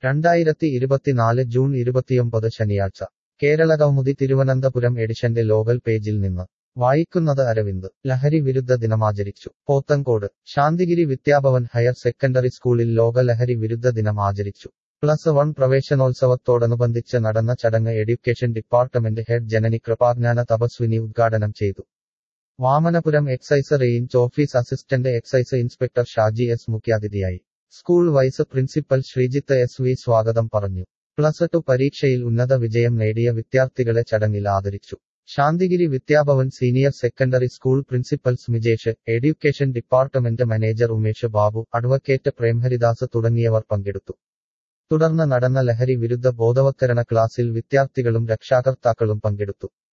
രണ്ടായിരത്തി ഇരുപത്തിനാല് ജൂൺ ഇരുപത്തിയൊമ്പത് ശനിയാഴ്ച കേരളകൗമുദി തിരുവനന്തപുരം എഡിഷന്റെ ലോകൽ പേജിൽ നിന്ന് വായിക്കുന്നത് അരവിന്ദ് ലഹരി വിരുദ്ധ ദിനമാചരിച്ചു പോത്തങ്കോട് ശാന്തിഗിരി വിദ്യാഭവൻ ഹയർ സെക്കൻഡറി സ്കൂളിൽ ലോക ലഹരി വിരുദ്ധ ദിനം ആചരിച്ചു പ്ലസ് വൺ പ്രവേശനോത്സവത്തോടനുബന്ധിച്ച് നടന്ന ചടങ്ങ് education department head Janani Kripajnana Thapaswini ഉദ്ഘാടനം ചെയ്തു Vamanapuram excise range office assistant excise inspector Shaji S മുഖ്യാതിഥിയായി school vice principal Sreejith S V സ്വാഗതം പറഞ്ഞു പ്ലസ് ടു പരീക്ഷയിൽ ഉന്നത വിജയം നേടിയ വിദ്യാർത്ഥികളെ ചടങ്ങിൽ ആദരിച്ചു Santhigiri Vidyabhavan senior secondary school principal Smijesh education department manager Umesh Babu advocate Premharidas തുടങ്ങിയവർ പങ്കെടുത്തു തുടർന്ന് നടന്ന ലഹരി വിരുദ്ധ ബോധവത്കരണ ക്ലാസിൽ വിദ്യാർത്ഥികളും രക്ഷാകർത്താക്കളും പങ്കെടുത്തു